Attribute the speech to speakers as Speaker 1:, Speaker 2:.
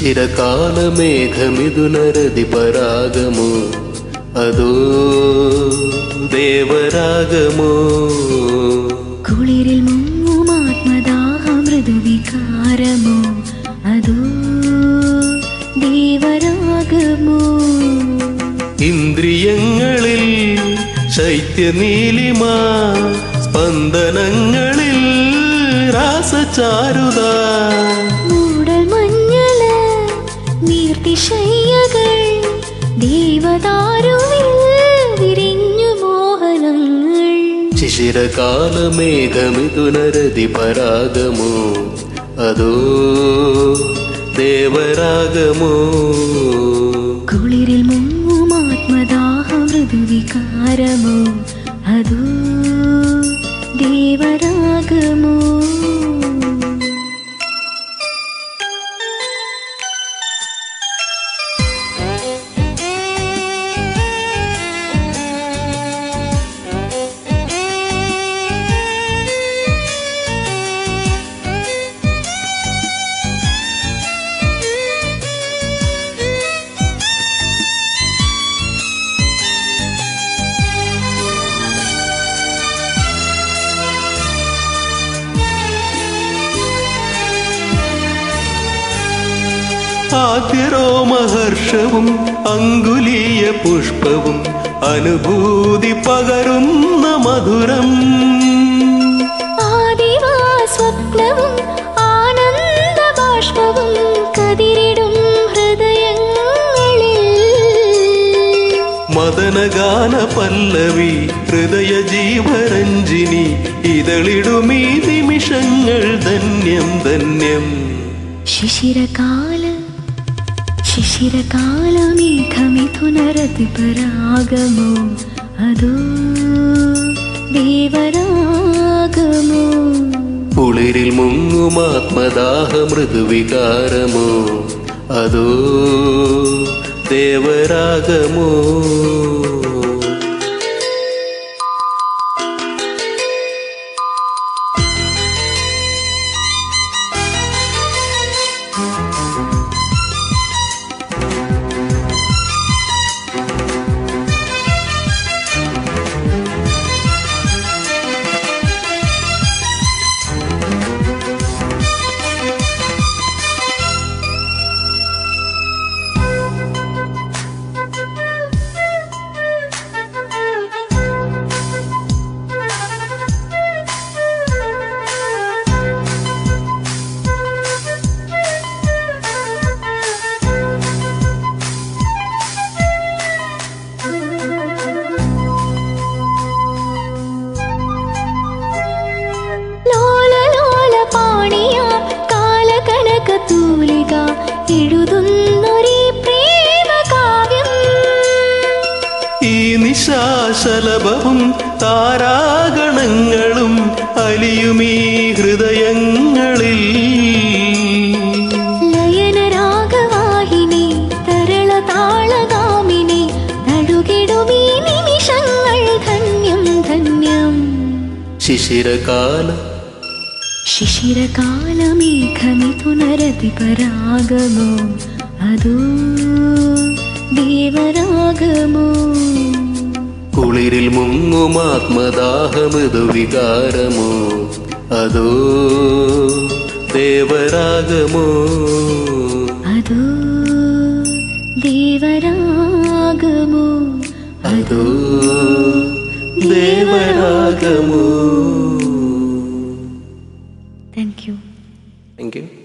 Speaker 1: ശിശിരകാല മേഘമിഥുനരതി പരാഗമോ അതോ ദേവരാഗമോ
Speaker 2: കുളിരിൽ മുങ്ങും ആത്മദാഹ മൃദുവികാരമോ അതോ ദേവരാഗമോ
Speaker 1: ഇന്ദ്രിയങ്ങളിൽ ശൈത്യനീലിമ സ്പന്ദനങ്ങളിൽ രാസചാരുത
Speaker 2: മൂടൽ മഞ്ഞള് നീർത്തിശയ്യകൾ ദേവദാരുവിൽ വിരിഞ്ഞു മോഹനങ്ങൾ
Speaker 1: ശിശിരകാല മേഘമിഥുനരതി പരാഗമോ അതോ ദേവരാഗമോ
Speaker 2: കുളിരിൽ മുങ്ങും ആത്മദാഹ മൃദുവികാരമോ അതോ ദേവരാഗമോ
Speaker 1: ആദ്യരോമഹർഷവും അങ്കുലീയ പുഷ്പവും അനുഭൂതി പകരുന്ന മധുരം
Speaker 2: ആദിവാ സ്വപ്നവും ആനന്ദ ബാഷ്പവും കതിരിടും ഹൃദയങ്ങളിൽ
Speaker 1: മദനഗാന പല്ലവി ഹൃദയ ജീവരഞ്ജിനി ഇതളിടുമീ നിമിഷങ്ങൾ ധന്യം ധന്യം
Speaker 2: ശിശിരകാല ശിശിരകാല മേഘമിഥുനരതി പരാഗമോ അതോ ദേവരാഗമോ
Speaker 1: കുളിരിൽ മുങ്ങും ആത്മദാഹ മൃദുവികാരമോ അതോ ദേവരാഗമോ
Speaker 2: ലോല ലോല പാണിയ കാലകനക തൂലിക എഴുതുന്നൊരീ പ്രേമകാവ്യം
Speaker 1: ഈ നിശാശലഭവും താരാഗണങ്ങളും അലിയുമീ ഹൃദയങ്ങളിൽ
Speaker 2: ലയനരാഗവാഹിനി തരള താളഗാമിനി നടുകിടുമീ നിമിഷങ്ങൾ ധന്യം ധന്യം
Speaker 1: ശിശിരകാല
Speaker 2: ശിശിരകാല മേഘമിഥുനരതി പരാഗമോ അതോ ദേവരാഗമോ
Speaker 1: കുളിരിൽ മുങ്ങും ആത്മദാഹ മൃദുവികാരമോ അതോ ദേവരാഗമോ
Speaker 2: അതോ ദേവരാഗമോ
Speaker 1: അതോ ദേവരാഗമോ
Speaker 2: താങ്ക് യു
Speaker 1: താങ്ക് യു